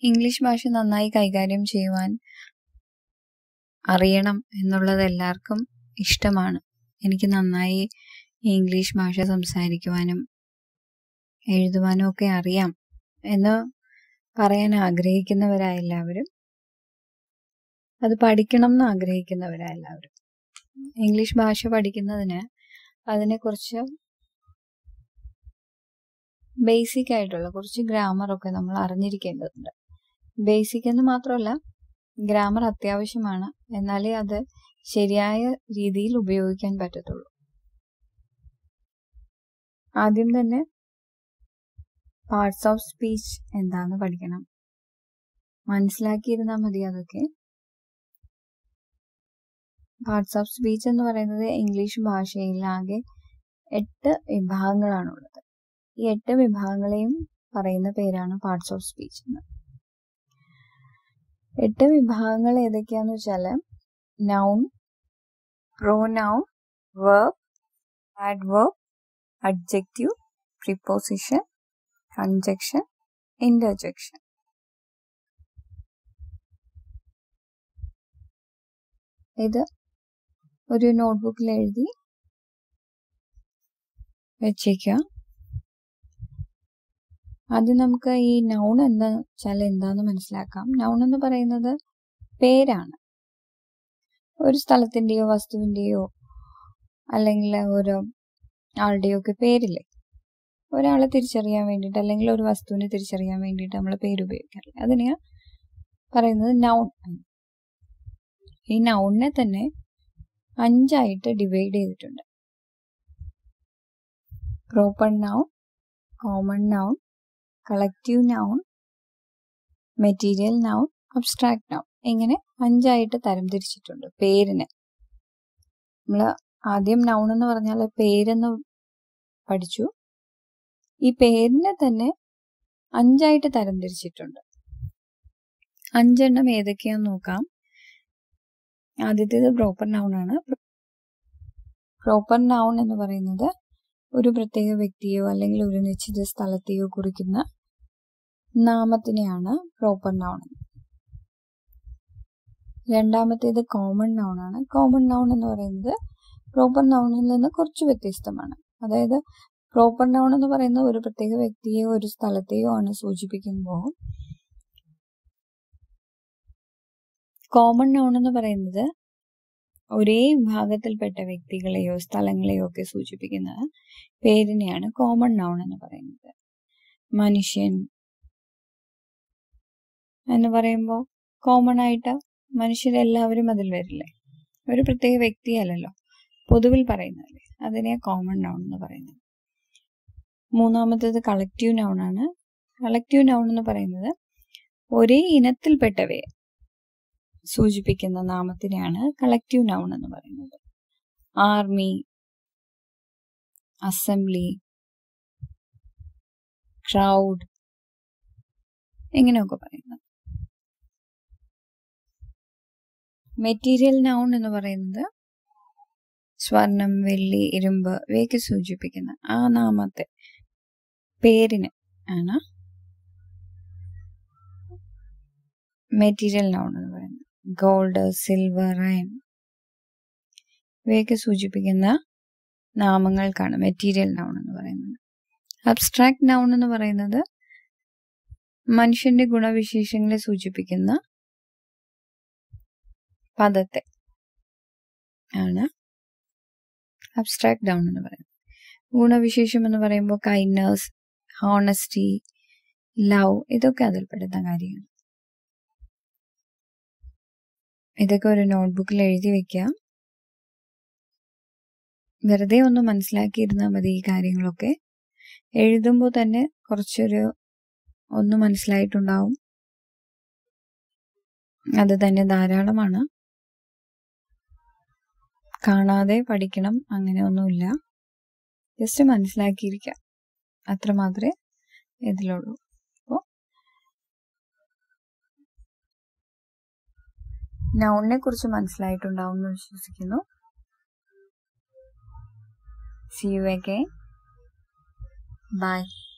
English ഭാഷ നന്നായി കൈകാര്യം ചെയ്യുവാൻ അറിയണം എന്നുള്ളത് എല്ലാവർക്കും ഇഷ്ടമാണ് എനിക്ക് നന്നായി ഇംഗ്ലീഷ് ഭാഷ സംസാരിക്കുവാനും എഴുതുവാനും ഒക്കെ അറിയാം എന്ന് പറയാൻ ആഗ്രഹിക്കുന്നവരാ എല്ലാവരും അത് പഠിക്കണം എന്ന് ആഗ്രഹിക്കുന്നവരാ എല്ലാവരും ഇംഗ്ലീഷ് ഭാഷ പഠിക്കുന്നതിന് അതിനെക്കുറിച്ച് ബേസിക് ആയിട്ടുള്ള കുറച്ച് ഗ്രാമർ ഒക്കെ നമ്മൾ അറിഞ്ഞിരിക്കേണ്ടതുണ്ട് ബേസിക് എന്ന് മാത്രമല്ല ഗ്രാമർ അത്യാവശ്യമാണ് എന്നാലേ അത് ശരിയായ രീതിയിൽ ഉപയോഗിക്കാൻ പറ്റത്തുള്ളൂ ആദ്യം തന്നെ പാർട്സ് ഓഫ് സ്പീച്ച് എന്താന്ന് പഠിക്കണം മനസ്സിലാക്കിയിരുന്നാൽ മതി അതൊക്കെ പാർട്സ് ഓഫ് സ്പീച്ച് എന്ന് പറയുന്നത് ഇംഗ്ലീഷ് ഭാഷയിൽ ആകെ എട്ട് വിഭാഗങ്ങളാണുള്ളത് ഈ എട്ട് വിഭാഗങ്ങളെയും പറയുന്ന പേരാണ് പാർട്സ് ഓഫ് സ്പീച്ച് എന്ന് എട്ട് വിഭാഗങ്ങൾ ഏതൊക്കെയാന്ന് വെച്ചാല് noun pronoun verb adverb adjective preposition conjunction interjection ഇത് ഒരു നോട്ട്ബുക്കിൽ എഴുതി വെച്ചേക്കുക ആദ്യം നമുക്ക് ഈ നൗൺ എന്ന് വെച്ചാൽ എന്താന്ന് മനസ്സിലാക്കാം നൗൺ എന്ന് പറയുന്നത് പേരാണ് ഒരു സ്ഥലത്തിന്റെയോ വസ്തുവിന്റെയോ അല്ലെങ്കിൽ ഒരു ആളുടെയോ ഒക്കെ പേരില്ലേ ഒരാളെ തിരിച്ചറിയാൻ വേണ്ടിയിട്ട് അല്ലെങ്കിൽ ഒരു വസ്തുവിനെ തിരിച്ചറിയാൻ വേണ്ടിയിട്ട് നമ്മൾ പേര് ഉപയോഗിക്കാറില്ല അതിനെയാ പറയുന്നത് നൗൺ ഈ നൗണിനെ തന്നെ അഞ്ചായിട്ട് ഡിവൈഡ് ചെയ്തിട്ടുണ്ട് proper noun common noun collective noun material noun abstract noun ഇങ്ങനെ അഞ്ചായിട്ട് തരംതിരിച്ചിട്ടുണ്ട് പേരിന് നമ്മൾ ആദ്യം നൗൺ എന്ന് പറഞ്ഞാൽ പേരെന്ന് പഠിച്ചു ഈ പേരിനെ തന്നെ അഞ്ചായിട്ട് തരംതിരിച്ചിട്ടുണ്ട് അഞ്ചെണ്ണം ഏതൊക്കെയാന്ന് നോക്കാം ആദ്യത്തേത് പ്രോപ്പർ നൗൺ ആണ് പ്രോപ്പർ നൗൺ എന്ന് പറയുന്നത് ഒരു പ്രത്യേക വ്യക്തിയോ അല്ലെങ്കിൽ ഒരു നിശ്ചിത സ്ഥലത്തെയോ കുറിക്കുന്ന നാമത്തിനെയാണ് പ്രോപ്പർ നൗൺ രണ്ടാമത്തേത് കോമൺ നൗൺ ആണ് കോമൺ നൗൺ എന്ന് പറയുന്നത് പ്രോപ്പർ നൗണിൽ നിന്ന് കുറച്ച് വ്യത്യസ്തമാണ് അതായത് പ്രോപ്പർ നൗൺ എന്ന് പറയുന്നത് ഒരു പ്രത്യേക വ്യക്തിയെയോ ഒരു സ്ഥലത്തെയോ ആണ് സൂചിപ്പിക്കുമ്പോൾ കോമൺ നൗൺ എന്ന് പറയുന്നത് ഒരേ വിഭാഗത്തിൽപ്പെട്ട വ്യക്തികളെയോ സ്ഥലങ്ങളെയോ ഒക്കെ സൂചിപ്പിക്കുന്ന പേരിനെയാണ് കോമൺ നൗൺ എന്ന് പറയുന്നത് മനുഷ്യൻ എന്ന് പറയുമ്പോൾ കോമൺ ആയിട്ട് മനുഷ്യരെല്ലാവരും അതിൽ വരില്ലേ ഒരു പ്രത്യേക വ്യക്തിയല്ലല്ലോ പൊതുവിൽ പറയുന്നതല്ലേ അതിനെ കോമൺ നൗൺ എന്ന് പറയുന്നത് മൂന്നാമത്തേത് കളക്റ്റീവ് നൗൺ ആണ് കളക്റ്റീവ് നൗൺ എന്ന് പറയുന്നത് ഒരേ ഇനത്തിൽപ്പെട്ടവയെ സൂചിപ്പിക്കുന്ന നാമത്തിനെയാണ് കളക്റ്റീവ് നൗൺ എന്ന് പറയുന്നത് ആർമി അസംബ്ലി ക്രൗഡ് ഇങ്ങനെയൊക്കെ പറയുന്നത് മെറ്റീരിയൽ നൗൺ എന്ന് പറയുന്നത് സ്വർണം വെള്ളി ഇരുമ്പ് ഇവയൊക്കെ സൂചിപ്പിക്കുന്ന ആ നാമത്തെ പേരിന് ആണ് മെറ്റീരിയൽ നൗൺ എന്ന് പറയുന്നത് ഗോൾഡ് സിൽവർ അയൺ ഇവയൊക്കെ സൂചിപ്പിക്കുന്ന നാമങ്ങൾക്കാണ് മെറ്റീരിയൽ നൗൺ എന്ന് പറയുന്നത് അബ്സ്ട്രാക്ട് നൗൺ എന്ന് പറയുന്നത് മനുഷ്യന്റെ ഗുണവിശേഷങ്ങളെ സൂചിപ്പിക്കുന്ന പദത്തെ ആണ് അബ്സ്ട്രാക്ട് ഡൗൺ എന്ന് പറയുന്നത് ഗുണവിശേഷം എന്ന് പറയുമ്പോൾ കൈൻഡ്നസ് ഹോണസ്റ്റി ലവ് ഇതൊക്കെ അതിൽപ്പെടുന്ന കാര്യമാണ് ഇതൊക്കെ ഒരു നോട്ട്ബുക്കിൽ എഴുതി വെക്കുക വെറുതെ ഒന്ന് മനസ്സിലാക്കിയിരുന്നാൽ മതി ഈ കാര്യങ്ങളൊക്കെ എഴുതുമ്പോൾ തന്നെ കുറച്ചൊരു ഒന്ന് മനസ്സിലായിട്ടുണ്ടാവും അത് തന്നെ ധാരാളമാണ് കാണാതെ പഠിക്കണം അങ്ങനെ ഒന്നുമില്ല ജസ്റ്റ് മനസ്സിലാക്കിയിരിക്കാം അത്ര മാത്രമേ ഇതിലുള്ളൂ അപ്പോൾ നൗണിനെ കുറിച്ച് മനസ്സിലായിട്ടുണ്ടാവും എന്ന് വിശ്വസിക്കുന്നു സി യു അഗൈൻ ബൈ